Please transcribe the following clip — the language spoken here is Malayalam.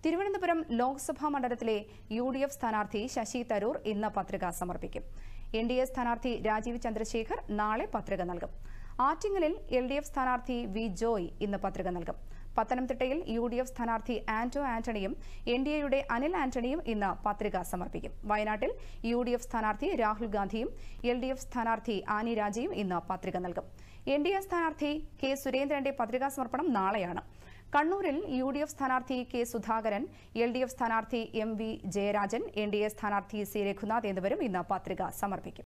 തിരുവനന്തപുരം ലോക്സഭാ മണ്ഡലത്തിലെ യു ഡി എഫ് സ്ഥാനാർത്ഥി ശശി തരൂർ ഇന്ന് പത്രിക സമർപ്പിക്കും എൻ ഡി എ സ്ഥാനാർത്ഥി രാജീവ് ചന്ദ്രശേഖർ നാളെ പത്രിക നൽകും ആറ്റിങ്ങലിൽ എൽ ഡി എഫ് സ്ഥാനാർത്ഥി വി ജോയ് ഇന്ന് പത്രിക നൽകും പത്തനംതിട്ടയിൽ യു ഡി എഫ് സ്ഥാനാർത്ഥി ആന്റോ ആന്റണിയും എൻ ഡി എയുടെ അനിൽ ആന്റണിയും ഇന്ന് പത്രിക സമർപ്പിക്കും വയനാട്ടിൽ യു ഡി എഫ് സ്ഥാനാർത്ഥി രാഹുൽ ഗാന്ധിയും എൽ ഡി എഫ് സ്ഥാനാർത്ഥി ആനി രാജയും ഇന്ന് പത്രിക നൽകും എൻ ഡി എ സ്ഥാനാർത്ഥി കെ സുരേന്ദ്രന്റെ പത്രികാ സമർപ്പണം നാളെയാണ് കണ്ണൂരിൽ യു ഡി എഫ് സ്ഥാനാർത്ഥി K Sudhakaran L D F സ്ഥാനാർത്ഥി M V Jayarajan N D A സ്ഥാനാർത്ഥി സി രഘുനാഥ് എന്നിവരും ഇന്ന് പത്രിക സമർപ്പിക്കും